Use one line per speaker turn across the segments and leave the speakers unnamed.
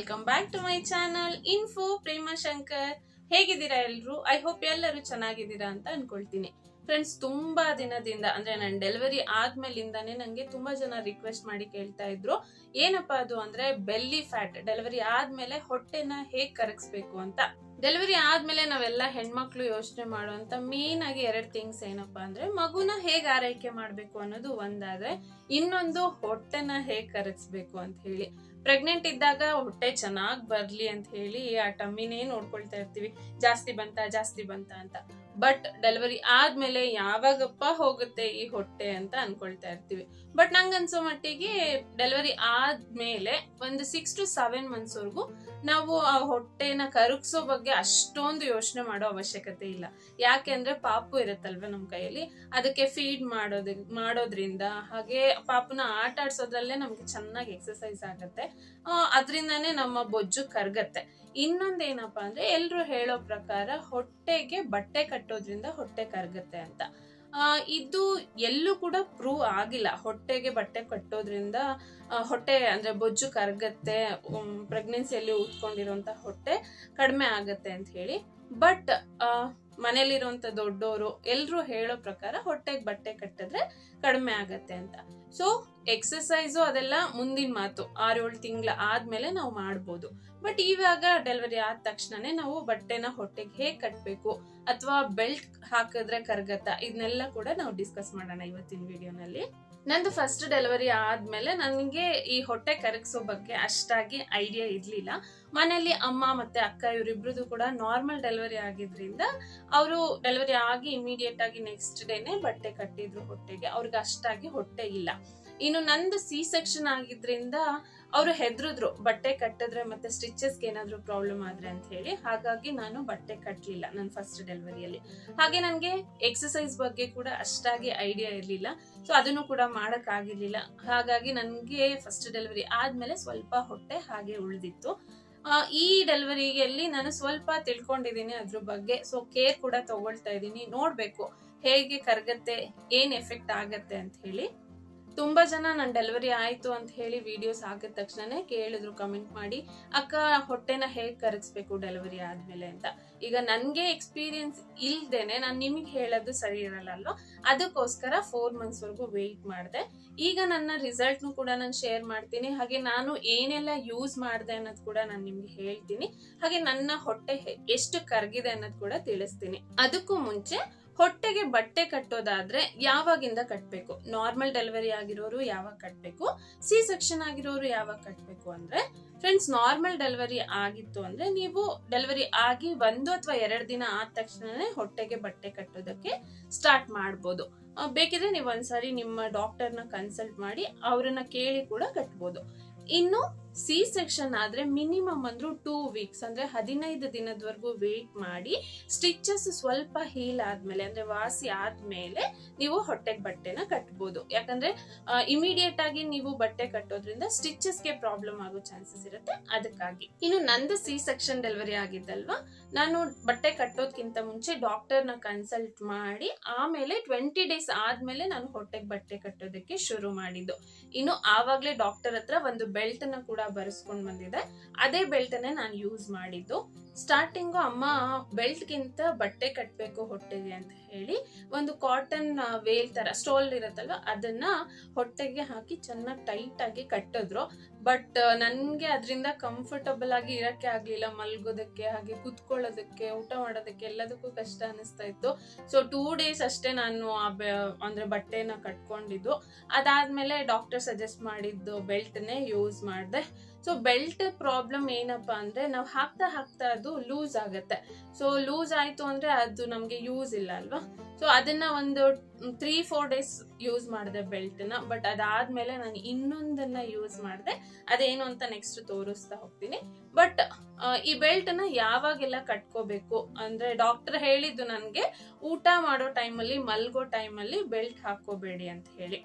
welcome back to my channel info Prema Shankar ಹೇಗಿದ್ದೀರಾ ಎಲ್ರು I hope ಎಲ್ಲರೂ ಚೆನ್ನಾಗಿದ್ದೀರಾ ಅಂತ ಅನ್ಕೊಳ್ತೀನಿ ಫ್ರೆಂಡ್ಸ್ ತುಂಬಾ ದಿನದಿಂದ ಅಂದ್ರೆ ನನ್ನ ಡೆಲಿವರಿ ಆದ್ಮೇಲಿಂದಾನೇ ನಂಗೆ ತುಂಬಾ ಜನ ರಿಕ್ವೆಸ್ಟ್ ಮಾಡಿ ಕೇಳ್ತಾ ಇದ್ರು ಏನಪ್ಪಾ ಅದು ಅಂದ್ರೆ ಬೆಲ್ಲಿ ಫ್ಯಾಟ್ ಡೆಲಿವರಿ ಆದ್ಮೇಲೆ ಹೊಟ್ಟೆನ ಹೇಗ್ ಕರಗಿಸ್ಬೇಕು ಅಂತ ಡೆಲಿವರಿ ಆದ್ಮೇಲೆ ನಾವೆಲ್ಲ ಹೆಣ್ಮಕ್ಳು ಯೋಚನೆ ಮಾಡುವಂತ ಮೇನ್ ಆಗಿ ಎರಡ್ ಥಿಂಗ್ಸ್ ಏನಪ್ಪಾ ಅಂದ್ರೆ ಮಗುನ ಹೇಗ್ ಆರೈಕೆ ಮಾಡ್ಬೇಕು ಅನ್ನೋದು ಒಂದಾದ್ರೆ ಇನ್ನೊಂದು ಹೊಟ್ಟೆನ ಹೇಗ್ ಕರಗಿಸ್ಬೇಕು ಅಂತ ಹೇಳಿ ಪ್ರೆಗ್ನೆಂಟ್ ಇದ್ದಾಗ ಹೊಟ್ಟೆ ಚೆನ್ನಾಗ್ ಬರ್ಲಿ ಅಂತ ಹೇಳಿ ಆ ಟಮ್ಮಿನೇ ನೋಡ್ಕೊಳ್ತಾ ಇರ್ತೀವಿ ಜಾಸ್ತಿ ಬಂತ ಜಾಸ್ತಿ ಬಂತ ಅಂತ ಬಟ್ ಡೆಲಿವರಿ ಆದ್ಮೇಲೆ ಯಾವಾಗಪ್ಪ ಹೋಗುತ್ತೆ ಈ ಹೊಟ್ಟೆ ಅಂತ ಅನ್ಕೊಳ್ತಾ ಇರ್ತೀವಿ ಬಟ್ ನಂಗೆ ಅನ್ಸೋ ಮಟ್ಟಿಗೆ ಡೆಲಿವರಿ ಆದ್ಮೇಲೆ ಒಂದು ಸಿಕ್ಸ್ ಟು ಸೆವೆನ್ ಮಂತ್ಸ್ ವರ್ಗು ನಾವು ಆ ಹೊಟ್ಟೆನ ಕರಗಿಸೋ ಬಗ್ಗೆ ಅಷ್ಟೊಂದು ಯೋಚನೆ ಮಾಡೋ ಅವಶ್ಯಕತೆ ಇಲ್ಲ ಯಾಕೆ ಅಂದ್ರೆ ಪಾಪು ಇರುತ್ತಲ್ವ ನಮ್ ಕೈಯಲ್ಲಿ ಅದಕ್ಕೆ ಫೀಡ್ ಮಾಡೋದ್ ಮಾಡೋದ್ರಿಂದ ಹಾಗೆ ಪಾಪುನ ಆಟ ಆಡ್ಸೋದ್ರಲ್ಲೇ ನಮ್ಗೆ ಚೆನ್ನಾಗಿ ಎಕ್ಸರ್ಸೈಸ್ ಆಗತ್ತೆ ಅದರಿಂದಾನೇ ನಮ್ಮ ಬೊಜ್ಜು ಕರ್ಗತ್ತೆ ಇನ್ನೊಂದೇನಪ್ಪಾ ಅಂದ್ರೆ ಎಲ್ರು ಹೇಳೋ ಪ್ರಕಾರ ಹೊಟ್ಟೆಗೆ ಬಟ್ಟೆ ಕಟ್ಟೋದ್ರಿಂದ ಹೊಟ್ಟೆ ಕರ್ಗತ್ತೆ ಅಂತ ಆ, ಇದು ಎಲ್ಲೂ ಕೂಡ ಪ್ರೂವ್ ಆಗಿಲ್ಲ ಹೊಟ್ಟೆಗೆ ಬಟ್ಟೆ ಕಟ್ಟೋದ್ರಿಂದ ಆ, ಹೊಟ್ಟೆ ಅಂದ್ರೆ ಬೊಜ್ಜು ಕರ್ಗತ್ತೆ ಪ್ರೆಗ್ನೆನ್ಸಿಯಲ್ಲಿ ಊದ್ಕೊಂಡಿರುವಂತ ಹೊಟ್ಟೆ ಕಡಿಮೆ ಆಗತ್ತೆ ಅಂತ ಹೇಳಿ ಬಟ್ ಮನೇಲಿರುವಂತ ದೊಡ್ಡೋರು ಎಲ್ರು ಹೇಳೋ ಪ್ರಕಾರ ಹೊಟ್ಟೆಗೆ ಬಟ್ಟೆ ಕಟ್ಟಿದ್ರೆ ಕಡಿಮೆ ಆಗತ್ತೆ ಅಂತ ಸೊ ಎಕ್ಸಸೈಸು ಅದೆಲ್ಲ ಮುಂದಿನ ಮಾತು ಆರೇಳು ತಿಂಗಳ ಆದ್ಮೇಲೆ ನಾವು ಮಾಡ್ಬೋದು ಬಟ್ ಇವಾಗ ಡೆಲಿವರಿ ಆದ ತಕ್ಷಣನೇ ನಾವು ಬಟ್ಟೆನ ಹೊಟ್ಟೆಗೆ ಹೇಗ್ ಕಟ್ಬೇಕು ಅಥವಾ ಬೆಲ್ಟ್ ಹಾಕಿದ್ರೆ ಕರ್ಗತ್ತ ಇದನ್ನೆಲ್ಲ ಕೂಡ ನಾವು ಡಿಸ್ಕಸ್ ಮಾಡೋಣ ಇವತ್ತಿನ ವಿಡಿಯೋನಲ್ಲಿ ನಂದು ಫಸ್ಟ್ ಡೆಲಿವರಿ ಆದ್ಮೇಲೆ ನನಗೆ ಈ ಹೊಟ್ಟೆ ಕರಗಿಸೋ ಬಗ್ಗೆ ಅಷ್ಟಾಗಿ ಐಡಿಯಾ ಇರ್ಲಿಲ್ಲ ಮನೆಯಲ್ಲಿ ಅಮ್ಮ ಮತ್ತೆ ಅಕ್ಕ ಇವರಿಬ್ರದ್ದು ಕೂಡ ನಾರ್ಮಲ್ ಡೆಲಿವರಿ ಆಗಿದ್ರಿಂದ ಅವರು ಡೆಲಿವರಿ ಆಗಿ ಇಮಿಡಿಯೇಟ್ ಆಗಿ ನೆಕ್ಸ್ಟ್ ಡೇನೆ ಬಟ್ಟೆ ಕಟ್ಟಿದ್ರು ಹೊಟ್ಟೆಗೆ ಅವ್ರಿಗೆ ಅಷ್ಟಾಗಿ ಹೊಟ್ಟೆ ಇಲ್ಲ ಇನ್ನು ನಂದು ಸಿ ಸೆಕ್ಷನ್ ಆಗಿದ್ರಿಂದ ಅವರು ಹೆದ್ರಿದ್ರು ಬಟ್ಟೆ ಕಟ್ಟಿದ್ರೆ ಮತ್ತೆ ಸ್ಟಿಚಸ್ಗೆ ಏನಾದ್ರು ಪ್ರಾಬ್ಲಮ್ ಆದ್ರೆ ಅಂತ ಹೇಳಿ ಹಾಗಾಗಿ ನಾನು ಬಟ್ಟೆ ಕಟ್ಟಲಿಲ್ಲ ನನ್ನ ಫಸ್ಟ್ ಡೆಲಿವರಿಯಲ್ಲಿ ಹಾಗೆ ನನಗೆ ಎಕ್ಸಸೈಸ್ ಬಗ್ಗೆ ಕೂಡ ಅಷ್ಟಾಗಿ ಐಡಿಯಾ ಇರಲಿಲ್ಲ ಸೊ ಅದನ್ನು ಕೂಡ ಮಾಡಕ್ ಆಗಿರ್ಲಿಲ್ಲ ಹಾಗಾಗಿ ನನಗೆ ಫಸ್ಟ್ ಡೆಲಿವರಿ ಆದ್ಮೇಲೆ ಸ್ವಲ್ಪ ಹೊಟ್ಟೆ ಹಾಗೆ ಉಳಿದಿತ್ತು ಆ, ಈ ಡೆಲಿವರಿಯಲ್ಲಿ ನಾನು ಸ್ವಲ್ಪ ತಿಳ್ಕೊಂಡಿದ್ದೀನಿ ಅದ್ರ ಬಗ್ಗೆ ಸೊ ಕೇರ್ ಕೂಡ ತಗೊಳ್ತಾ ಇದ್ದೀನಿ ನೋಡ್ಬೇಕು ಹೇಗೆ ಕರಗತ್ತೆ ಏನ್ ಎಫೆಕ್ಟ್ ಆಗತ್ತೆ ಅಂತ ಹೇಳಿ ತುಂಬಾ ಜನ ನನ್ ಡೆಲಿವರಿ ಆಯ್ತು ಅಂತ ಹೇಳಿ ವಿಡಿಯೋಸ್ ಹಾಕಿದ ತಕ್ಷಣನೇ ಕೇಳಿದ್ರು ಕಮೆಂಟ್ ಮಾಡಿ ಅಕ್ಕ ಹೊಟ್ಟೆನ ಹೇಗ್ ಕರಗಿಸ್ಬೇಕು ಡೆಲಿವರಿ ಆದ್ಮೇಲೆ ಅಂತ ಈಗ ನನ್ಗೆ ಎಕ್ಸ್ಪೀರಿಯನ್ಸ್ ಇಲ್ದೇನೆ ನಾನು ನಿಮಗೆ ಹೇಳೋದು ಸರಿ ಇರಲ್ಲ ಅಲ್ವಾ ಅದಕ್ಕೋಸ್ಕರ ಫೋರ್ ಮಂತ್ಸ್ ವರೆಗೂ ವೇಟ್ ಮಾಡಿದೆ ಈಗ ನನ್ನ ರಿಸಲ್ಟ್ನು ಕೂಡ ನಾನು ಶೇರ್ ಮಾಡ್ತೀನಿ ಹಾಗೆ ನಾನು ಏನೆಲ್ಲ ಯೂಸ್ ಮಾಡಿದೆ ಅನ್ನೋದು ಕೂಡ ನಾನು ನಿಮ್ಗೆ ಹೇಳ್ತೀನಿ ಹಾಗೆ ನನ್ನ ಹೊಟ್ಟೆ ಹೆ- ಎಷ್ಟು ಕರಗಿದೆ ಅನ್ನೋದು ಕೂಡ ತಿಳಿಸ್ತೀನಿ ಅದಕ್ಕೂ ಮುಂಚೆ ಹೊಟ್ಟೆಗೆ ಬಟ್ಟೆ ಕಟ್ಟೋದಾದ್ರೆ ಯಾವಾಗಿಂದ ಕಟ್ಬೇಕು ನಾರ್ಮಲ್ ಡೆಲಿವರಿ ಆಗಿರೋರು ಯಾವಾಗ ಕಟ್ಬೇಕು ಸಿ ಸೆಕ್ಷನ್ ಆಗಿರೋರು ಯಾವಾಗ ಕಟ್ಬೇಕು ಅಂದ್ರೆ ಫ್ರೆಂಡ್ಸ್ ನಾರ್ಮಲ್ ಡೆಲಿವರಿ ಆಗಿತ್ತು ಅಂದ್ರೆ ನೀವು ಡೆಲಿವರಿ ಆಗಿ ಒಂದು ಅಥವಾ ಎರಡು ದಿನ ಆದ ತಕ್ಷಣನೇ ಹೊಟ್ಟೆಗೆ ಬಟ್ಟೆ ಕಟ್ಟೋದಕ್ಕೆ ಸ್ಟಾರ್ಟ್ ಮಾಡ್ಬೋದು ಆ, ಬೇಕಿದ್ರೆ ನೀವು ಒಂದ್ಸಾರಿ ನಿಮ್ಮ ಡಾಕ್ಟರ್ನ ಕನ್ಸಲ್ಟ್ ಮಾಡಿ ಅವ್ರನ್ನ ಕೇಳಿ ಕೂಡ ಕಟ್ಬೋದು ಇನ್ನು ಸಿ ಸೆಕ್ಷನ್ ಆದ್ರೆ ಮಿನಿಮಮ್ ಅಂದ್ರೂ ಟೂ ವೀಕ್ಸ್ ಅಂದ್ರೆ ಹದಿನೈದು ದಿನದವರೆಗೂ ವೇಟ್ ಮಾಡಿ ಸ್ಟಿಚಸ್ ಸ್ವಲ್ಪ ಹೀಲ್ ಆದ್ಮೇಲೆ ಅಂದ್ರೆ ವಾಸಿ ಆದ್ಮೇಲೆ ನೀವು ಹೊಟ್ಟೆಗೆ ಬಟ್ಟೆನ ಕಟ್ಬೋದು ಯಾಕಂದ್ರೆ ಇಮಿಡಿಯೇಟ್ ಆಗಿ ನೀವು ಬಟ್ಟೆ ಕಟ್ಟೋದ್ರಿಂದ ಸ್ಟಿಚಸ್ಗೆ ಪ್ರಾಬ್ಲಮ್ ಆಗೋ ಚಾನ್ಸಸ್ ಇರುತ್ತೆ ಅದಕ್ಕಾಗಿ ಇನ್ನು ನಂದು ಸಿ ಸೆಕ್ಷನ್ ಡೆಲಿವರಿ ಆಗಿದ್ದಲ್ವಾ ನಾನು ಬಟ್ಟೆ ಕಟ್ಟೋದ್ಕಿಂತ ಮುಂಚೆ ಡಾಕ್ಟರ್ನ ಕನ್ಸಲ್ಟ್ ಮಾಡಿ ಆಮೇಲೆ ಟ್ವೆಂಟಿ ಡೇಸ್ ಆದ್ಮೇಲೆ ನಾನು ಹೊಟ್ಟೆಗೆ ಬಟ್ಟೆ ಕಟ್ಟೋದಕ್ಕೆ ಶುರು ಮಾಡಿದ್ದು ಇನ್ನು ಆವಾಗ್ಲೇ ಡಾಕ್ಟರ್ ಹತ್ರ ಒಂದು ಬೆಲ್ಟ್ ನ ಕೂಡ ಬರೆಸ್ಕೊಂಡ್ ಬಂದಿದೆ ಅದೇ ಬೆಲ್ಟ್ ಅನ್ನೇ ನಾನು ಯೂಸ್ ಮಾಡಿದ್ದು ಸ್ಟಾರ್ಟಿಂಗು ಅಮ್ಮ ಬೆಲ್ಟ್ ಗಿಂತ ಬಟ್ಟೆ ಕಟ್ಬೇಕು ಹೊಟ್ಟೆಗೆ ಅಂತ ಹೇಳಿ ಒಂದು ಕಾಟನ್ ವೇಲ್ ತರ ಸ್ಟೋಲ್ ಇರತ್ತಲ್ವ ಅದನ್ನ ಹೊಟ್ಟೆಗೆ ಹಾಕಿ ಚೆನ್ನಾಗಿ ಟೈಟ್ ಆಗಿ ಕಟ್ಟಿದ್ರು ಬಟ್ ನನ್ಗೆ ಅದರಿಂದ ಕಂಫರ್ಟಬಲ್ ಆಗಿ ಇರಕ್ಕೆ ಆಗ್ಲಿಲ್ಲ ಮಲ್ಗೋದಕ್ಕೆ ಹಾಗೆ ಕುತ್ಕೊಳ್ಳೋದಕ್ಕೆ ಊಟ ಮಾಡೋದಕ್ಕೆ ಎಲ್ಲದಕ್ಕೂ ಕಷ್ಟ ಅನಿಸ್ತಾ ಇತ್ತು ಸೊ ಟೂ ಡೇಸ್ ಅಷ್ಟೇ ನಾನು ಆ ಬೆ- ಅಂದ್ರೆ ಬಟ್ಟೆನ ಕಟ್ಕೊಂಡಿದ್ದು ಅದಾದ್ಮೇಲೆ ಡಾಕ್ಟರ್ ಸಜೆಸ್ಟ್ ಮಾಡಿದ್ದು ಬೆಲ್ಟ್ನೇ ಯೂಸ್ ಮಾಡಿದೆ ಸೊ ಬೆಲ್ಟ್ ಪ್ರಾಬ್ಲಮ್ ಏನಪ್ಪಾ ಅಂದ್ರೆ ನಾವು ಹಾಕ್ತಾ ಹಾಕ್ತಾ ಅದು ಲೂಸ್ ಆಗತ್ತೆ ಸೊ ಲೂಸ್ ಆಯ್ತು ಅಂದ್ರೆ ಅದು ನಮ್ಗೆ ಯೂಸ್ ಇಲ್ಲ ಅಲ್ವಾ ಸೊ ಅದನ್ನ ಒಂದು ತ್ರೀ ಫೋರ್ ಡೇಸ್ ಯೂಸ್ ಮಾಡಿದೆ ಬೆಲ್ಟ್ ನ ಬಟ್ ಅದಾದ್ಮೇಲೆ ನಾನು ಇನ್ನೊಂದನ್ನ ಯೂಸ್ ಮಾಡಿದೆ ಅದೇನು ಅಂತ ನೆಕ್ಸ್ಟ್ ತೋರಿಸ್ತಾ ಹೋಗ್ತೀನಿ ಬಟ್ ಈ ಬೆಲ್ಟ್ ನ ಯಾವಾಗೆಲ್ಲ ಕಟ್ಕೋಬೇಕು ಅಂದ್ರೆ ಡಾಕ್ಟರ್ ಹೇಳಿದ್ದು ನನ್ಗೆ ಊಟ ಮಾಡೋ ಟೈಮಲ್ಲಿ ಮಲ್ಗೋ ಟೈಮಲ್ಲಿ ಬೆಲ್ಟ್ ಹಾಕೋಬೇಡಿ ಅಂತ ಹೇಳಿ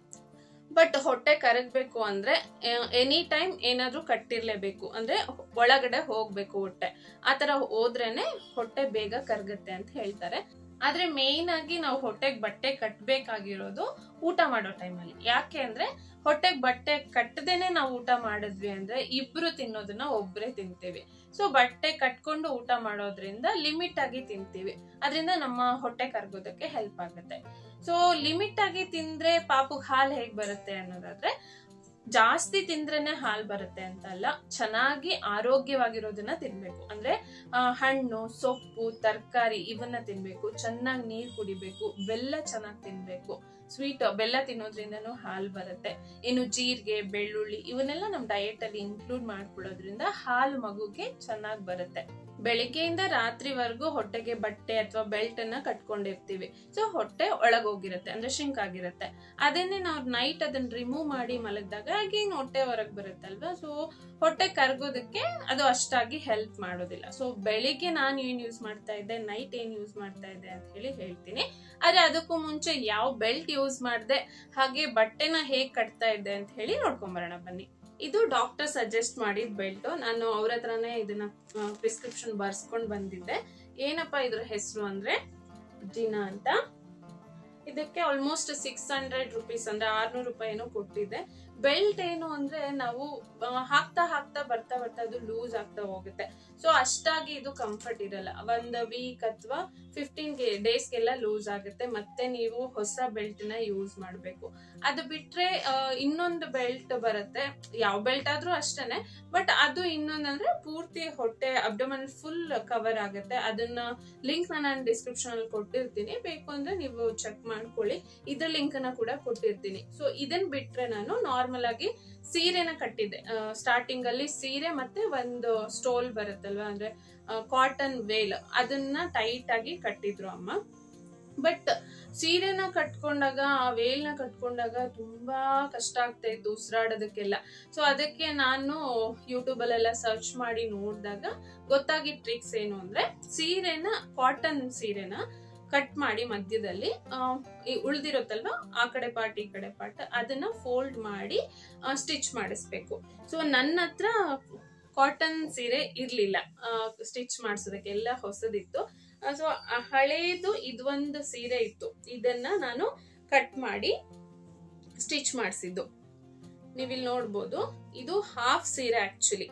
ಬಟ್ ಹೊಟ್ಟೆ ಕರಗ್ಬೇಕು ಅಂದ್ರೆ ಎನಿ ಟೈಮ್ ಏನಾದ್ರೂ ಕಟ್ಟಿರ್ಲೇಬೇಕು ಅಂದ್ರೆ ಒಳಗಡೆ ಹೋಗ್ಬೇಕು ಹೊಟ್ಟೆ ಆತರ ಹೋದ್ರೇನೆ ಹೊಟ್ಟೆ ಬೇಗ ಕರಗುತ್ತೆ ಅಂತ ಹೇಳ್ತಾರೆ ಆದ್ರೆ ಮೇನ್ ಆಗಿ ನಾವು ಹೊಟ್ಟೆಗೆ ಬಟ್ಟೆ ಕಟ್ಬೇಕಾಗಿರೋದು ಊಟ ಮಾಡೋ ಟೈಮಲ್ಲಿ ಯಾಕೆ ಅಂದ್ರೆ ಹೊಟ್ಟೆಗೆ ಬಟ್ಟೆ ಕಟ್ಟದೇನೆ ನಾವು ಊಟ ಮಾಡಿದ್ವಿ ಅಂದ್ರೆ ಇಬ್ರು ತಿನ್ನೋದನ್ನ ಒಬ್ರೇ ತಿಂತೀವಿ ಸೊ ಬಟ್ಟೆ ಕಟ್ಕೊಂಡು ಊಟ ಮಾಡೋದ್ರಿಂದ ಲಿಮಿಟ್ ಆಗಿ ತಿಂತೀವಿ ಅದರಿಂದ ನಮ್ಮ ಹೊಟ್ಟೆ ಕರ್ಗೋದಕ್ಕೆ ಹೆಲ್ಪ್ ಆಗುತ್ತೆ ಸೊ ಲಿಮಿಟ್ ಆಗಿ ತಿಂದ್ರೆ ಪಾಪುಗ್ ಹಾಲು ಹೇಗ್ ಬರುತ್ತೆ ಅನ್ನೋದಾದ್ರೆ ಜಾಸ್ತಿ ತಿಂದ್ರೇನೆ ಹಾಲು ಬರುತ್ತೆ ಅಂತ ಅಲ್ಲ ಚೆನ್ನಾಗಿ ಆರೋಗ್ಯವಾಗಿರೋದನ್ನ ತಿನ್ಬೇಕು ಅಂದ್ರೆ ಆ, ಹಣ್ಣು ಸೊಪ್ಪು ತರಕಾರಿ ಇವನ್ನ ತಿನ್ಬೇಕು ಚೆನ್ನಾಗಿ ನೀರ್ ಕುಡಿಬೇಕು ಬೆಲ್ಲ ಚೆನ್ನಾಗಿ ತಿನ್ಬೇಕು ಸ್ವೀಟ್ ಬೆಲ್ಲ ತಿನ್ನೋದ್ರಿಂದನೂ ಹಾಲು ಬರುತ್ತೆ ಇನ್ನು ಜೀರಿಗೆ ಬೆಳ್ಳುಳ್ಳಿ ಇವನ್ನೆಲ್ಲ ನಮ್ ಡಯಟ್ ಅಲ್ಲಿ ಇನ್ಕ್ಲೂಡ್ ಮಾಡ್ಕೊಳ್ಳೋದ್ರಿಂದ ಹಾಲು ಮಗುಗೆ ಚೆನ್ನಾಗಿ ಬರುತ್ತೆ ಬೆಳಿಗ್ಗೆಯಿಂದ ರಾತ್ರಿವರೆಗೂ ಹೊಟ್ಟೆಗೆ ಬಟ್ಟೆ ಅಥವಾ ಬೆಲ್ಟ್ ಅನ್ನ ಕಟ್ಕೊಂಡಿರ್ತೀವಿ ಸೊ ಹೊಟ್ಟೆ ಒಳಗೋಗಿರುತ್ತೆ ಅಂದ್ರೆ ಶಿಂಕ್ ಆಗಿರುತ್ತೆ ಅದನ್ನೇ ನಾವು ನೈಟ್ ಅದನ್ನ ರಿಮೂವ್ ಮಾಡಿ ಮಲಗಿದಾಗ again ಹೊಟ್ಟೆ ಹೊರಗೆ ಬರುತ್ತಲ್ವಾ ಸೊ ಹೊಟ್ಟೆ ಕರ್ಗೋದಕ್ಕೆ ಅದು ಅಷ್ಟಾಗಿ ಹೆಲ್ಪ್ ಮಾಡೋದಿಲ್ಲ ಸೊ ಬೆಳಿಗ್ಗೆ ನಾನು ಏನ್ ಯೂಸ್ ಮಾಡ್ತಾ ಇದ್ದೆ ನೈಟ್ ಏನ್ ಯೂಸ್ ಮಾಡ್ತಾ ಇದ್ದೆ ಅಂತ ಹೇಳಿ ಹೇಳ್ತೀನಿ ಆದ್ರೆ ಅದಕ್ಕೂ ಮುಂಚೆ ಯಾವ ಬೆಲ್ಟ್ ಯೂಸ್ ಮಾಡಿದೆ ಹಾಗೆ ಬಟ್ಟೆನ ಹೇಗ್ ಕಟ್ತಾ ಇದ್ದೆ ಅಂತ ಹೇಳಿ ನೋಡ್ಕೊಂಬರೋಣ ಬನ್ನಿ ಇದು ಡಾಕ್ಟರ್ ಸಜೆಸ್ಟ್ ಮಾಡಿದ ಬೆಲ್ಟ್ ನಾನು ಅವ್ರ ಹತ್ರನೇ ಇದನ್ನ ಪ್ರಿಸ್ಕ್ರಿಪ್ಷನ್ ಬರ್ಸ್ಕೊಂಡ್ ಬಂದಿದ್ದೆ ಏನಪ್ಪಾ ಇದ್ರ ಹೆಸರು ಅಂದ್ರೆ ಜಿನಾ ಅಂತ ಇದಕ್ಕೆ ಆಲ್ಮೋಸ್ಟ್ ಸಿಕ್ಸ್ ಹಂಡ್ರೆಡ್ ರುಪೀಸ್ ಅಂದ್ರೆ ಆರ್ನೂರು ರೂಪಾಯಿನೂ ಕೊಟ್ಟಿದೆ ಬೆಲ್ಟ್ ಏನು ಅಂದ್ರೆ ನಾವು ಆ, ಹಾಕ್ತಾ ಹಾಕ್ತಾ ಬರ್ತಾ ಬರ್ತಾ ಅದು ಲೂಸ್ ಆಗ್ತಾ ಹೋಗುತ್ತೆ ಸೊ ಅಷ್ಟಾಗಿ ಇದು ಕಂಫರ್ಟ್ ಇರಲ್ಲ ಒಂದ್ ವೀಕ್ ಅಥವಾ ಫಿಫ್ಟೀನ್ ಡೇಸ್ಗೆಲ್ಲ ಲೂಸ್ ಆಗುತ್ತೆ ಮತ್ತೆ ನೀವು ಹೊಸ ಬೆಲ್ಟ್ ನ ಯೂಸ್ ಮಾಡ್ಬೇಕು ಅದು ಬಿಟ್ರೆ ಆ, ಇನ್ನೊಂದು ಬೆಲ್ಟ್ ಬರುತ್ತೆ ಯಾವ ಬೆಲ್ಟ್ ಆದ್ರೂ ಅಷ್ಟೇನೆ ಬಟ್ ಅದು ಇನ್ನೊಂದಂದ್ರೆ ಪೂರ್ತಿ ಹೊಟ್ಟೆ ಅಬ್ಡಮನ್ ಫುಲ್ ಕವರ್ ಆಗುತ್ತೆ ಅದನ್ನ ಲಿಂಕ್ ನಾನು ಡಿಸ್ಕ್ರಿಪ್ಷನ್ ಅಲ್ಲಿ ಕೊಟ್ಟಿರ್ತೀನಿ ಬೇಕು ಅಂದ್ರೆ ನೀವು ಚೆಕ್ ಮಾಡ್ಕೊಳ್ಳಿ ಇದ್ರ ಲಿಂಕ್ ಅನ್ನ ಕೂಡ ಕೊಟ್ಟಿರ್ತೀನಿ ಸೊ ಇದನ್ ಬಿಟ್ರೆ ನಾನು ನಾರ್ಮಲ್ ಆಗಿ ಸೀರೆನ ಕಟ್ಟಿದ್ದೆ ಸ್ಟಾರ್ಟಿಂಗ್ ಅಲ್ಲಿ ಸೀರೆ ಮತ್ತೆ ಒಂದು ಸ್ಟೋಲ್ ಬರುತ್ತಲ್ವಾ ಅಂದ್ರೆ ಕಾಟನ್ ವೇಲ್ ಅದನ್ನ ಟೈಟ್ ಆಗಿ ಕಟ್ಟಿದ್ರು ಅಮ್ಮ ಬಟ್ ಸೀರೆನ ಕಟ್ಕೊಂಡಾಗ ಆ ವೇಲ್ನ ಕಟ್ಕೊಂಡಾಗ ತುಂಬಾ ಕಷ್ಟ ಆಗ್ತಾ ಇತ್ತು ಉಸಿರಾಡೋದಕ್ಕೆಲ್ಲ ಸೊ ಅದಕ್ಕೆ ನಾನು ಯೂಟ್ಯೂಬ್ ಅಲ್ಲೆಲ್ಲ ಸರ್ಚ್ ಮಾಡಿ ನೋಡಿದಾಗ ಗೊತ್ತಾಗಿದ್ದ ಟ್ರಿಕ್ಸ್ ಏನು ಅಂದ್ರೆ ಸೀರೆನ ಕಾಟನ್ ಸೀರೆನ ಕಟ್ ಮಾಡಿ ಮಧ್ಯದಲ್ಲಿ ಆ, ಈ ಉಳ್ದಿರುತ್ತಲ್ವಾ ಆ ಕಡೆ ಪಾರ್ಟ್ ಈ ಕಡೆ ಪಾರ್ಟ್ ಅದನ್ನ ಫೋಲ್ಡ್ ಮಾಡಿ ಸ್ಟಿಚ್ ಮಾಡಿಸ್ಬೇಕು ಸೊ ನನ್ನ ಹತ್ರ ಕಾಟನ್ ಸೀರೆ ಇರ್ಲಿಲ್ಲ ಸ್ಟಿಚ್ ಮಾಡಿಸೋದಕ್ಕೆ ಎಲ್ಲ ಹೊಸದಿತ್ತು ಸೊ ಹಳೇದು ಇದೊಂದು ಸೀರೆ ಇತ್ತು ಇದನ್ನ ನಾನು ಕಟ್ ಮಾಡಿ ಸ್ಟಿಚ್ ಮಾಡಿಸಿದ್ದು ನೀವಿಲ್ಲಿ ನೋಡ್ಬೋದು ಇದು ಹಾಫ್ ಸೀರೆ ಆಕ್ಚುಲಿ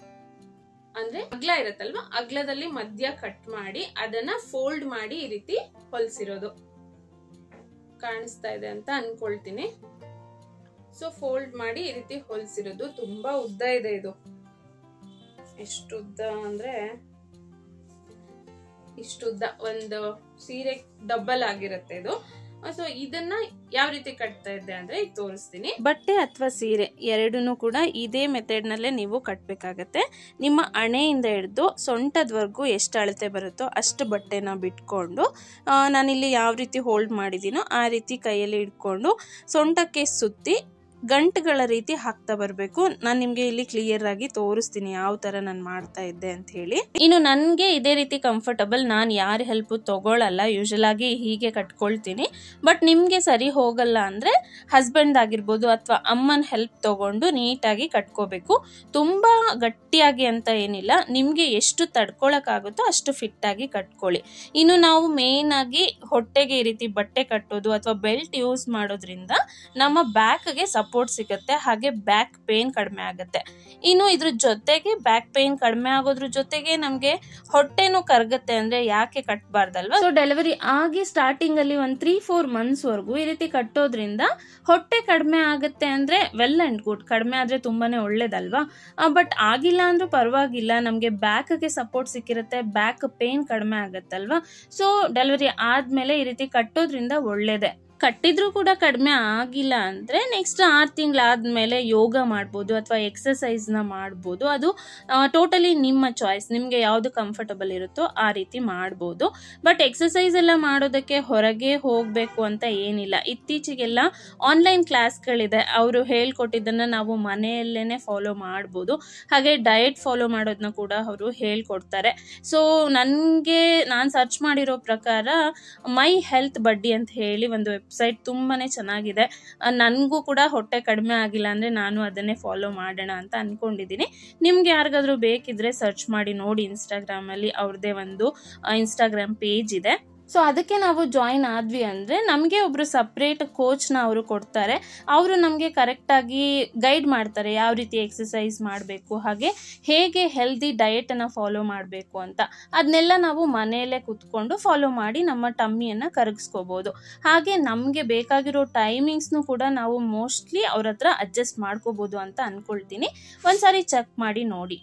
ಅಂದ್ರೆ ಅಗ್ಲ ಇರತ್ತಲ್ವಾ ಅಗ್ಲದಲ್ಲಿ ಮಧ್ಯ ಕಟ್ ಮಾಡಿ ಅದನ್ನ ಫೋಲ್ಡ್ ಮಾಡಿ ಈ ರೀತಿ ಹೊಲ್ಸಿರೋದು ಕಾಣಿಸ್ತಾ ಇದೆ ಅಂತ ಅನ್ಕೊಳ್ತೀನಿ ಸೊ ಫೋಲ್ಡ್ ಮಾಡಿ ಈ ರೀತಿ ಹೊಲ್ಸಿರೋದು ತುಂಬಾ ಉದ್ದ ಇದೆ ಇದು ಎಷ್ಟು ಉದ್ದ ಅಂದ್ರೆ ಇಷ್ಟುದ್ದ ಒಂದು ಸೀರೆ ಡಬಲ್ ಆಗಿರುತ್ತೆ ಇದು ಸೊ ಇದನ್ನ ಯಾವ ರೀತಿ ಕಟ್ತಾ ಇದ್ದೆ ಅಂದ್ರೆ ಈಗ ತೋರಿಸ್ತೀನಿ
ಬಟ್ಟೆ ಅಥವಾ ಸೀರೆ ಎರಡೂ ಕೂಡ ಇದೇ ಮೆಥಡ್ನಲ್ಲೇ ನೀವು ಕಟ್ಟಬೇಕಾಗತ್ತೆ ನಿಮ್ಮ ಹಣೆಯಿಂದ ಹಿಡಿದು ಸೊಂಟದವರೆಗೂ ಎಷ್ಟು ಅಳತೆ ಬರುತ್ತೋ ಅಷ್ಟು ಬಟ್ಟೆನ ಬಿಟ್ಕೊಂಡು ಆ, ನಾನಿಲ್ಲಿ ಯಾವ ರೀತಿ ಹೋಲ್ಡ್ ಮಾಡಿದ್ದೀನೋ ಆ ರೀತಿ ಕೈಯಲ್ಲಿ ಇಟ್ಕೊಂಡು ಸೊಂಟಕ್ಕೆ ಸುತ್ತಿ ಗಂಟುಗಳ ರೀತಿ ಹಾಕ್ತಾ ಬರಬೇಕು ನಾನು ನಿಮಗೆ ಇಲ್ಲಿ ಕ್ಲಿಯರ್ ಆಗಿ ತೋರಿಸ್ತೀನಿ ಯಾವ ಥರ ನಾನು ಮಾಡ್ತಾ ಇದ್ದೆ ಅಂತ ಹೇಳಿ ಇನ್ನು ನನಗೆ ಇದೇ ರೀತಿ ಕಂಫರ್ಟಬಲ್ ನಾನು ಯಾರ ಹೆಲ್ಪು ತಗೊಳ್ಳಲ್ಲ ಯೂಶಲ್ ಆಗಿ ಹೀಗೆ ಕಟ್ಕೊಳ್ತೀನಿ ಬಟ್ ನಿಮಗೆ ಸರಿ ಹೋಗಲ್ಲ ಅಂದರೆ ಹಸ್ಬೆಂಡ್ ಆಗಿರ್ಬೋದು ಅಥವಾ ಅಮ್ಮನ ಹೆಲ್ಪ್ ತಗೊಂಡು ನೀಟಾಗಿ ಕಟ್ಕೋಬೇಕು ತುಂಬ ಗಟ್ಟಿಯಾಗಿ ಅಂತ ಏನಿಲ್ಲ ನಿಮಗೆ ಎಷ್ಟು ತಡ್ಕೊಳಕ್ಕಾಗುತ್ತೋ ಅಷ್ಟು ಫಿಟ್ಟಾಗಿ ಕಟ್ಕೊಳ್ಳಿ ಇನ್ನು ನಾವು ಮೇನ್ ಆಗಿ ಹೊಟ್ಟೆಗೆ ಈ ರೀತಿ ಬಟ್ಟೆ ಕಟ್ಟೋದು ಅಥವಾ ಬೆಲ್ಟ್ ಯೂಸ್ ಮಾಡೋದ್ರಿಂದ ನಮ್ಮ ಬ್ಯಾಕ್ಗೆ ಸಪೋರ್ಟ್ ಸಿಗುತ್ತೆ ಹಾಗೆ ಬ್ಯಾಕ್ ಪೇನ್ ಕಡಿಮೆ ಆಗುತ್ತೆ ಇನ್ನು ಇದ್ರ ಜೊತೆಗೆ ಬ್ಯಾಕ್ ಪೇನ್ ಕಡಿಮೆ ಆಗೋದ್ರ ಜೊತೆಗೆ ನಮಗೆ ಹೊಟ್ಟೆನೂ ಕರಗುತ್ತೆ ಅಂದ್ರೆ ಯಾಕೆ ಕಟ್ಟಬಾರ್ದಲ್ವಾ ಸೊ ಡೆಲಿವರಿ ಆಗಿ ಸ್ಟಾರ್ಟಿಂಗ್ ಅಲ್ಲಿ ಒಂದು ತ್ರೀ ಫೋರ್ ಮಂತ್ಸ್ ವರೆಗೂ ಈ ರೀತಿ ಕಟ್ಟೋದ್ರಿಂದ ಹೊಟ್ಟೆ ಕಡಿಮೆ ಆಗುತ್ತೆ ಅಂದ್ರೆ ವೆಲ್ ಅಂಡ್ ಗುಡ್ ಕಡಿಮೆ ಆದ್ರೆ ತುಂಬಾನೇ ಒಳ್ಳೇದಲ್ವಾ ಬಟ್ ಆಗಿಲ್ಲ ಅಂದ್ರೂ ಪರವಾಗಿಲ್ಲ ನಮಗೆ ಬ್ಯಾಕ್ಗೆ ಸಪೋರ್ಟ್ ಸಿಕ್ಕಿರುತ್ತೆ ಬ್ಯಾಕ್ ಪೇನ್ ಕಡಿಮೆ ಆಗುತ್ತಲ್ವಾ ಸೊ ಡೆಲಿವರಿ ಆದ್ಮೇಲೆ ಈ ರೀತಿ ಕಟ್ಟೋದ್ರಿಂದ ಒಳ್ಳೇದೆ ಕಟ್ಟಿದ್ರೂ ಕೂಡ ಕಡಿಮೆ ಆಗಿಲ್ಲ ಅಂದರೆ ನೆಕ್ಸ್ಟ್ ಆರು ತಿಂಗಳಾದ್ಮೇಲೆ ಯೋಗ ಮಾಡ್ಬೋದು ಅಥವಾ ಎಕ್ಸಸೈಸ್ನ ಮಾಡ್ಬೋದು ಅದು ಟೋಟಲಿ ನಿಮ್ಮ ಚಾಯ್ಸ್ ನಿಮಗೆ ಯಾವುದು ಕಂಫರ್ಟಬಲ್ ಇರುತ್ತೋ ಆ ರೀತಿ ಮಾಡ್ಬೋದು ಬಟ್ ಎಕ್ಸಸೈಸ್ ಎಲ್ಲ ಮಾಡೋದಕ್ಕೆ ಹೊರಗೆ ಹೋಗಬೇಕು ಅಂತ ಏನಿಲ್ಲ ಇತ್ತೀಚೆಗೆಲ್ಲ ಆನ್ಲೈನ್ ಕ್ಲಾಸ್ಗಳಿದೆ ಅವರು ಹೇಳ್ಕೊಟ್ಟಿದ್ದನ್ನು ನಾವು ಮನೆಯಲ್ಲೇ ಫಾಲೋ ಮಾಡ್ಬೋದು ಹಾಗೆ ಡಯಟ್ ಫಾಲೋ ಮಾಡೋದನ್ನ ಕೂಡ ಅವರು ಹೇಳ್ಕೊಡ್ತಾರೆ ಸೊ ನನಗೆ ನಾನು ಸರ್ಚ್ ಮಾಡಿರೋ ಪ್ರಕಾರ ಮೈ ಹೆಲ್ತ್ ಬಡ್ಡಿ ಅಂತ ಹೇಳಿ ಒಂದು ವೆಬ್ಸೈಟ್ ತುಂಬಾ ಚೆನ್ನಾಗಿದೆ ನನಗೂ ಕೂಡ ಹೊಟ್ಟೆ ಕಡಿಮೆ ಆಗಿಲ್ಲ ಅಂದರೆ ನಾನು ಅದನ್ನೇ ಫಾಲೋ ಮಾಡೋಣ ಅಂತ ಅಂದ್ಕೊಂಡಿದ್ದೀನಿ ನಿಮ್ಗೆ ಯಾರಿಗಾದ್ರೂ ಬೇಕಿದ್ರೆ ಸರ್ಚ್ ಮಾಡಿ ನೋಡಿ ಇನ್ಸ್ಟಾಗ್ರಾಮಲ್ಲಿ ಅವ್ರದ್ದೇ ಒಂದು ಇನ್ಸ್ಟಾಗ್ರಾಮ್ ಪೇಜ್ ಇದೆ ಸೊ ಅದಕ್ಕೆ ನಾವು ಜಾಯಿನ್ ಆದ್ವಿ ಅಂದರೆ ನಮಗೆ ಒಬ್ಬರು ಸಪ್ರೇಟ್ ಕೋಚ್ನ ಅವರು ಕೊಡ್ತಾರೆ ಅವರು ನಮಗೆ ಕರೆಕ್ಟಾಗಿ ಗೈಡ್ ಮಾಡ್ತಾರೆ ಯಾವ ರೀತಿ ಎಕ್ಸಸೈಸ್ ಮಾಡಬೇಕು ಹಾಗೆ ಹೇಗೆ ಹೆಲ್ದಿ ಡಯಟನ್ನು ಫಾಲೋ ಮಾಡಬೇಕು ಅಂತ ಅದನ್ನೆಲ್ಲ ನಾವು ಮನೆಯಲ್ಲೇ ಕುತ್ಕೊಂಡು ಫಾಲೋ ಮಾಡಿ ನಮ್ಮ ಟಮ್ಮಿಯನ್ನು ಕರಗಿಸ್ಕೋಬೋದು ಹಾಗೆ ನಮಗೆ ಬೇಕಾಗಿರೋ ಟೈಮಿಂಗ್ಸ್ನು ಕೂಡ ನಾವು ಮೋಸ್ಟ್ಲಿ ಅವ್ರ ಹತ್ರ ಅಡ್ಜಸ್ಟ್ ಮಾಡ್ಕೋಬೋದು ಅಂತ ಅಂದ್ಕೊಳ್ತೀನಿ ಒಂದ್ಸಾರಿ ಚೆಕ್ ಮಾಡಿ ನೋಡಿ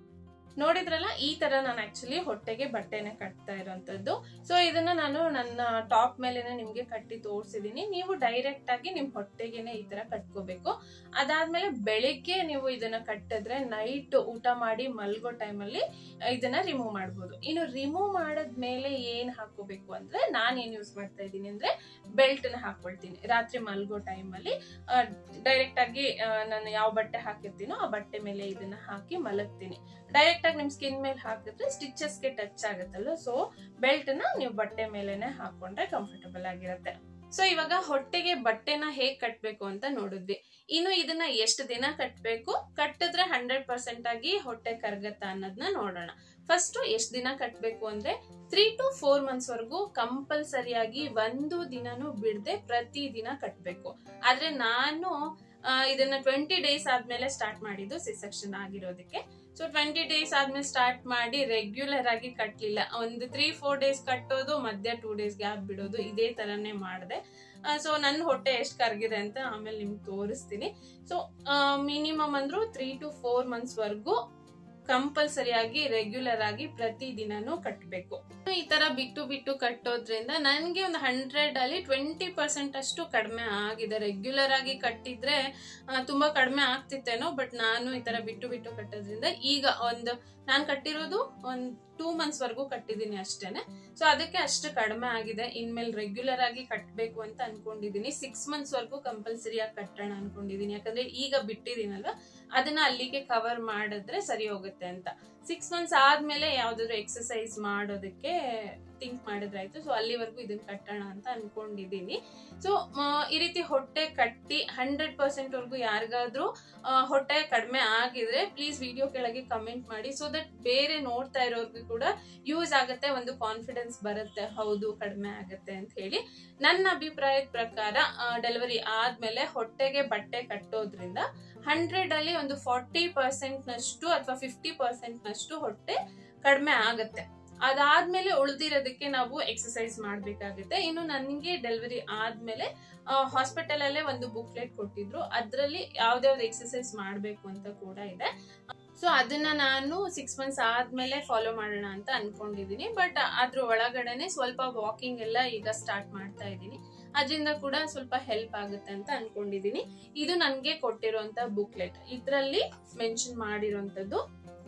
ನೋಡಿದ್ರಲ್ಲ ಈ ತರ ನಾನು ಆಕ್ಚುಲಿ ಹೊಟ್ಟೆಗೆ ಬಟ್ಟೆನೆ ಕಟ್ತಾ ಇರೋಂಥದ್ದು ಸೊ ಇದನ್ನ ನಾನು ನನ್ನ ಟಾಪ್ ಮೇಲೆನೆ ನಿಮ್ಗೆ ಕಟ್ಟಿ ತೋರಿಸಿದೀನಿ ನೀವು ಡೈರೆಕ್ಟ್ ಆಗಿ ನಿಮ್ ಹೊಟ್ಟೆಗೆನೆ ಈ ತರ ಕಟ್ಕೋಬೇಕು ಅದಾದ್ಮೇಲೆ ಬೆಳಿಗ್ಗೆ ನೀವು ಇದನ್ನ ಕಟ್ಟಿದ್ರೆ ನೈಟ್ ಊಟ ಮಾಡಿ ಮಲ್ಗೋ ಟೈಮಲ್ಲಿ ಇದನ್ನ ರಿಮೂವ್ ಮಾಡ್ಬೋದು ಇನ್ನು ರಿಮೂವ್ ಮಾಡದ್ಮೇಲೆ ಏನ್ ಹಾಕೋಬೇಕು ಅಂದ್ರೆ ನಾನ್ ಏನ್ ಯೂಸ್ ಮಾಡ್ತಾ ಇದ್ದೀನಿ ಅಂದ್ರೆ ಬೆಲ್ಟ್ ನ ಹಾಕೊಳ್ತೀನಿ ರಾತ್ರಿ ಮಲ್ಗೋ ಟೈಮಲ್ಲಿ ಡೈರೆಕ್ಟ್ ಆಗಿ ಆ, ನಾನು ಯಾವ ಬಟ್ಟೆ ಹಾಕಿರ್ತೀನೋ ಆ ಬಟ್ಟೆ ಮೇಲೆ ಇದನ್ನ ಹಾಕಿ ಮಲಗ್ತೀನಿ ಡೈರೆಕ್ಟ್ ಆಗಿ ನಿಮ್ ಸ್ಕಿನ್ ಮೇಲೆ ಹಾಕಿದ್ರೆ ಸ್ಟಿಚಸ್ಗೆ ಟಚ್ ಆಗುತ್ತಲ್ಲ ಸೊ ಬೆಲ್ಟ್ ನ ನೀವು ಬಟ್ಟೆ ಮೇಲೆನೆ ಹಾಕೊಂಡ್ರೆ ಕಂಫರ್ಟಬಲ್ ಆಗಿರುತ್ತೆ ಸೊ ಇವಾಗ ಹೊಟ್ಟೆಗೆ ಬಟ್ಟೆನ ಹೇಗ್ ಕಟ್ಬೇಕು ಅಂತ ನೋಡಿದ್ವಿ ಇನ್ನು ಇದನ್ನ ಎಷ್ಟು ದಿನ ಕಟ್ಬೇಕು ಕಟ್ಟಿದ್ರೆ ಹಂಡ್ರೆಡ್ ಪರ್ಸೆಂಟ್ ಆಗಿ ಹೊಟ್ಟೆ ಕರ್ಗತ್ತಾ ಅನ್ನೋದನ್ನ ನೋಡೋಣ ಫಸ್ಟ್ ಎಷ್ಟು ದಿನ ಕಟ್ಬೇಕು ಅಂದ್ರೆ ತ್ರೀ ಟು ಫೋರ್ ಮಂತ್ಸ್ ವರೆಗೂ ಕಂಪಲ್ಸರಿಯಾಗಿ ಒಂದು ದಿನನೂ ಬಿಡದೆ ಪ್ರತಿ ದಿನ ಕಟ್ಬೇಕು ಆದ್ರೆ ನಾನು ಆ, ಇದನ್ನ ಟ್ವೆಂಟಿ ಡೇಸ್ ಆದ್ಮೇಲೆ ಸ್ಟಾರ್ಟ್ ಮಾಡಿದ್ದು ಸಿಸೆಕ್ಷನ್ ಆಗಿರೋದಕ್ಕೆ ಸೊ ಟ್ವೆಂಟಿ ಡೇಸ್ ಆದ್ಮೇಲೆ ಸ್ಟಾರ್ಟ್ ಮಾಡಿ ರೆಗ್ಯುಲರ್ ಆಗಿ ಕಟ್ಲಿಲ್ಲ ಒಂದು ತ್ರೀ ಫೋರ್ ಡೇಸ್ ಕಟ್ಟೋದು ಮಧ್ಯ ಟೂ ಡೇಸ್ ಗ್ಯಾಪ್ ಬಿಡೋದು ಇದೇ ತರನೇ ಮಾಡಿದೆ ಸೊ ನನ್ನ ಹೊಟ್ಟೆ ಎಷ್ಟು ಕರ್ಗಿದೆ ಅಂತ ಆಮೇಲೆ ನಿಮ್ಗೆ ತೋರಿಸ್ತೀನಿ ಸೊ ಮಿನಿಮಮ್ ಅಂದ್ರು ತ್ರೀ ಟು ಫೋರ್ ಮಂತ್ಸ್ ವರ್ಗೂ ಕಂಪಲ್ಸರಿಯಾಗಿ ರೆಗ್ಯುಲರ್ ಆಗಿ ಪ್ರತಿ ದಿನಾನು ಕಟ್ಟಬೇಕು ಈ ತರ ಬಿಟ್ಟು ಬಿಟ್ಟು ಕಟ್ಟೋದ್ರಿಂದ ನನಗೆ ಒಂದು ಹಂಡ್ರೆಡ್ ಅಲ್ಲಿ ಟ್ವೆಂಟಿ ಪರ್ಸೆಂಟ್ ಅಷ್ಟು ಕಡಿಮೆ ಆಗಿದೆ ರೆಗ್ಯುಲರ್ ಆಗಿ ಕಟ್ಟಿದ್ರೆ ಆ, ತುಂಬಾ ಕಡಿಮೆ ಆಗ್ತಿತ್ತೇನೋ ಬಟ್ ನಾನು ಈ ತರ ಬಿಟ್ಟು ಬಿಟ್ಟು ಕಟ್ಟೋದ್ರಿಂದ ಈಗ ಒಂದು ನಾನು ಕಟ್ಟಿರೋದು ಒಂದ್ ಟೂ ಮಂತ್ಸ್ ವರ್ಗೂ ಕಟ್ಟಿದೀನಿ ಅಷ್ಟೇನೆ ಸೊ ಅದಕ್ಕೆ ಅಷ್ಟು ಕಡಿಮೆ ಆಗಿದೆ ಇನ್ಮೇಲೆ ರೆಗ್ಯುಲರ್ ಆಗಿ ಕಟ್ಟಬೇಕು ಅಂತ ಅನ್ಕೊಂಡಿದೀನಿ ಸಿಕ್ಸ್ ಮಂತ್ಸ್ ವರ್ಗೂ ಕಂಪಲ್ಸರಿ ಆಗಿ ಕಟ್ಟೋಣ ಅನ್ಕೊಂಡಿದೀನಿ ಯಾಕಂದ್ರೆ ಈಗ ಬಿಟ್ಟಿದ್ದೀನಲ್ವಾ ಅದನ್ನ ಅಲ್ಲಿಗೆ ಕವರ್ ಮಾಡಿದ್ರೆ ಸರಿ ಹೋಗುತ್ತೆ ಅಂತ ಸಿಕ್ಸ್ ಮಂತ್ಸ್ ಆದ್ಮೇಲೆ ಯಾವ್ದಾದ್ರು ಎಕ್ಸಸೈಸ್ ಮಾಡೋದಕ್ಕೆ ಥಿಂಕ್ ಮಾಡಿದ್ರೆ ಆಯ್ತು ಸೊ ಅಲ್ಲಿವರೆಗೂ ಇದನ್ನ ಕಟ್ಟೋಣ ಅಂತ ಅನ್ಕೊಂಡಿದೀನಿ ಸೊ ಈ ರೀತಿ ಹೊಟ್ಟೆ ಕಟ್ಟಿ ಹಂಡ್ರೆಡ್ ಪರ್ಸೆಂಟ್ ವರ್ಗೂ ಯಾರಿಗಾದ್ರೂ ಆ, ಹೊಟ್ಟೆ ಕಡಿಮೆ ಆಗಿದ್ರೆ ಪ್ಲೀಸ್ ವಿಡಿಯೋ ಕೆಳಗೆ ಕಮೆಂಟ್ ಮಾಡಿ ಸೊ ದಟ್ ಬೇರೆ ನೋಡ್ತಾ ಇರೋರ್ಗೂ ಕೂಡ ಯೂಸ್ ಆಗುತ್ತೆ ಒಂದು ಕಾನ್ಫಿಡೆನ್ಸ್ ಬರುತ್ತೆ ಹೌದು ಕಡಿಮೆ ಆಗುತ್ತೆ ಅಂತ ಹೇಳಿ ನನ್ನ ಅಭಿಪ್ರಾಯದ ಪ್ರಕಾರ ಡೆಲಿವರಿ ಆದ್ಮೇಲೆ ಹೊಟ್ಟೆಗೆ ಬಟ್ಟೆ ಕಟ್ಟೋದ್ರಿಂದ ಹಂಡ್ರೆಡ್ ಅಲ್ಲಿ ಒಂದು ಫಾರ್ಟಿ ಪರ್ಸೆಂಟ್ ನಷ್ಟು ಅಥವಾ ಫಿಫ್ಟಿ ಪರ್ಸೆಂಟ್ ನಷ್ಟು ಹೊಟ್ಟೆ ಕಡಿಮೆ ಆಗುತ್ತೆ ಅದಾದ್ಮೇಲೆ ಉಳಿದಿರೋದಕ್ಕೆ ನಾವು ಎಕ್ಸಸೈಸ್ ಮಾಡ್ಬೇಕಾಗುತ್ತೆ ಇನ್ನು ನನಗೆ ಡೆಲಿವರಿ ಆದ್ಮೇಲೆ ಹಾಸ್ಪಿಟಲ್ ಅಲ್ಲೇ ಒಂದು ಬುಕ್ಲೆಟ್ ಕೊಟ್ಟಿದ್ರು ಅದ್ರಲ್ಲಿ ಯಾವ್ದಾವ್ದು ಎಕ್ಸಸೈಸ್ ಮಾಡ್ಬೇಕು ಅಂತ ಕೂಡ ಇದೆ ಸೊ ಅದನ್ನ ನಾನು ಸಿಕ್ಸ್ ಮಂತ್ಸ್ ಆದ್ಮೇಲೆ ಫಾಲೋ ಮಾಡೋಣ ಅಂತ ಅನ್ಕೊಂಡಿದೀನಿ ಬಟ್ ಅದ್ರ ಒಳಗಡೆನೆ ಸ್ವಲ್ಪ ವಾಕಿಂಗ್ ಎಲ್ಲ ಈಗ ಸ್ಟಾರ್ಟ್ ಮಾಡ್ತಾ ಇದ್ದೀನಿ ಅದರಿಂದ ಕೂಡ ಸ್ವಲ್ಪ ಹೆಲ್ಪ್ ಆಗುತ್ತೆ ಅಂತ ಅನ್ಕೊಂಡಿದೀನಿ ಇದು ನನ್ಗೆ ಕೊಟ್ಟಿರುವಂತ ಬುಕ್ಲೆಟ್ ಇದ್ರಲ್ಲಿ ಮೆನ್ಷನ್ ಮಾಡಿರುವಂತದ್ದು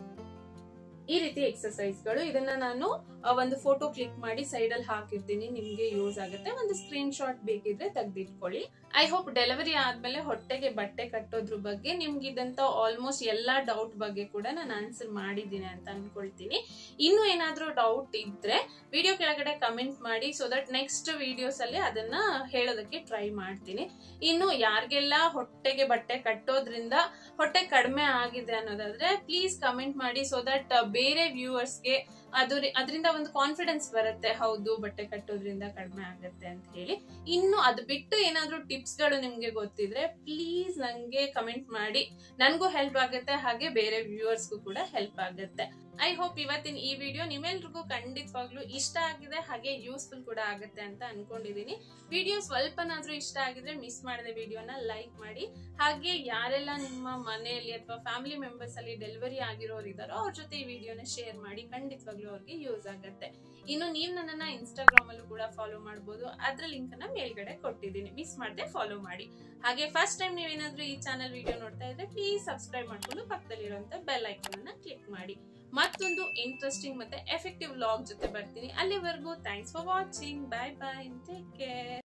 ಈ ರೀತಿ ಎಕ್ಸಸೈಸ್ಗಳು ಇದನ್ನ ನಾನು ಆ, ಒಂದು ಫೋಟೋ ಕ್ಲಿಕ್ ಮಾಡಿ ಸೈಡ್ ಅಲ್ಲಿ ಹಾಕಿರ್ತೀನಿ ನಿಮ್ಗೆ ಯೂಸ್ ಆಗುತ್ತೆ ಒಂದು ಸ್ಕ್ರೀನ್ ಶಾಟ್ ಬೇಕಿದ್ರೆ ತೆಗ್ದಿಟ್ಕೊಳ್ಳಿ ಐ ಹೋಪ್ ಡೆಲಿವರಿ ಆದ್ಮೇಲೆ ಹೊಟ್ಟೆಗೆ ಬಟ್ಟೆ ಕಟ್ಟೋದ್ರ ಬಗ್ಗೆ ನಿಮ್ಗೆ ಇದಂತ ಆಲ್ಮೋಸ್ಟ್ ಎಲ್ಲಾ ಡೌಟ್ ಬಗ್ಗೆ ಕೂಡ ನಾನು ಆನ್ಸರ್ ಮಾಡಿದ್ದೀನಿ ಅಂತ ಅನ್ಕೊಳ್ತೀನಿ ಇನ್ನು ಏನಾದ್ರೂ ಡೌಟ್ ಇದ್ರೆ ವಿಡಿಯೋ ಕೆಳಗಡೆ ಕಮೆಂಟ್ ಮಾಡಿ ಸೊ ದಟ್ ನೆಕ್ಸ್ಟ್ ವಿಡಿಯೋಸ್ ಅಲ್ಲಿ ಅದನ್ನ ಹೇಳೋದಕ್ಕೆ ಟ್ರೈ ಮಾಡ್ತೀನಿ ಇನ್ನು ಯಾರಿಗೆಲ್ಲ ಹೊಟ್ಟೆಗೆ ಬಟ್ಟೆ ಕಟ್ಟೋದ್ರಿಂದ ಹೊಟ್ಟೆ ಕಡಿಮೆ ಆಗಿದೆ ಅನ್ನೋದಾದ್ರೆ ಪ್ಲೀಸ್ ಕಮೆಂಟ್ ಮಾಡಿ ಸೊ ದಟ್ ಬೇರೆ ವ್ಯೂವರ್ಸ್ಗೆ ಅದು ಅದರಿಂದ ಒಂದು ಕಾನ್ಫಿಡೆನ್ಸ್ ಬರುತ್ತೆ ಹೌದು ಬಟ್ಟೆ ಕಟ್ಟೋದ್ರಿಂದ ಕಡಿಮೆ ಆಗುತ್ತೆ ಅಂತ ಹೇಳಿ ಇನ್ನು ಅದು ಬಿಟ್ಟು ಏನಾದ್ರೂ ಟಿಪ್ಸ್ ಗಳು ನಿಮ್ಗೆ ಗೊತ್ತಿದ್ರೆ ಪ್ಲೀಸ್ ನಂಗೆ ಕಮೆಂಟ್ ಮಾಡಿ ನನ್ಗೂ ಹೆಲ್ಪ್ ಆಗುತ್ತೆ ಹಾಗೆ ಬೇರೆ ವ್ಯೂವರ್ಸ್ಗೂ ಕೂಡ ಹೆಲ್ಪ್ ಆಗುತ್ತೆ ಐ ಹೋಪ್ ಇವತ್ತಿನ ಈ ವಿಡಿಯೋ ನಿಮ್ಮೆಲ್ರಿಗೂ ಖಂಡಿತವಾಗ್ಲೂ ಇಷ್ಟ ಆಗಿದೆ ಹಾಗೆ ಯೂಸ್ಫುಲ್ ಕೂಡ ಆಗುತ್ತೆ ಅಂತ ಅನ್ಕೊಂಡಿದೀನಿ ವಿಡಿಯೋ ಸ್ವಲ್ಪನಾದ್ರೂ ಇಷ್ಟ ಆಗಿದ್ರೆ ಮಿಸ್ ಮಾಡದೆ ವಿಡಿಯೋನ ಲೈಕ್ ಮಾಡಿ ಹಾಗೆ ಯಾರೆಲ್ಲ ನಿಮ್ಮ ಮನೆಯಲ್ಲಿ ಅಥವಾ ಫ್ಯಾಮಿಲಿ ಮೆಂಬರ್ಸ್ ಅಲ್ಲಿ ಡೆಲಿವರಿ ಆಗಿರೋರು ಇದಾರೋ ಅವ್ರ ಜೊತೆ ಈ ವಿಡಿಯೋನ ಶೇರ್ ಮಾಡಿ ಖಂಡಿತವಾಗ್ಲೂ ಅವ್ರಿಗೆ ಯೂಸ್ ಆಗುತ್ತೆ ಇನ್ನು ನೀವು ನನ್ನನ್ನ ಇನ್ಸ್ಟಾಗ್ರಾಮ್ ಅಲ್ಲೂ ಕೂಡ ಫಾಲೋ ಮಾಡಬಹುದು ಅದ್ರ ಲಿಂಕ್ ಅನ್ನ ಮೇಲ್ಗಡೆ ಕೊಟ್ಟಿದ್ದೀನಿ ಮಿಸ್ ಮಾಡದೆ ಫಾಲೋ ಮಾಡಿ ಹಾಗೆ ಫಸ್ಟ್ ಟೈಮ್ ನೀವೇನಾದ್ರೂ ಈ ಚಾನಲ್ ವಿಡಿಯೋ ನೋಡ್ತಾ ಇದ್ರೆ ಪ್ಲೀಸ್ ಸಬ್ಸ್ಕ್ರೈಬ್ ಮಾಡ್ಕೊಂಡು ಪಕ್ಕದಲ್ಲಿರುವಂತ ಬೆಲ್ ಐಕನ್ ಅನ್ನ ಕ್ಲಿಕ್ ಮಾಡಿ ಮತ್ತೊಂದು ಇಂಟ್ರೆಸ್ಟಿಂಗ್ ಮತ್ತೆ ಎಫೆಕ್ಟಿವ್ ಲಾಗ್ ಜೊತೆ ಬರ್ತೀನಿ ಅಲ್ಲಿವರೆಗೂ thanks for watching bye bye take care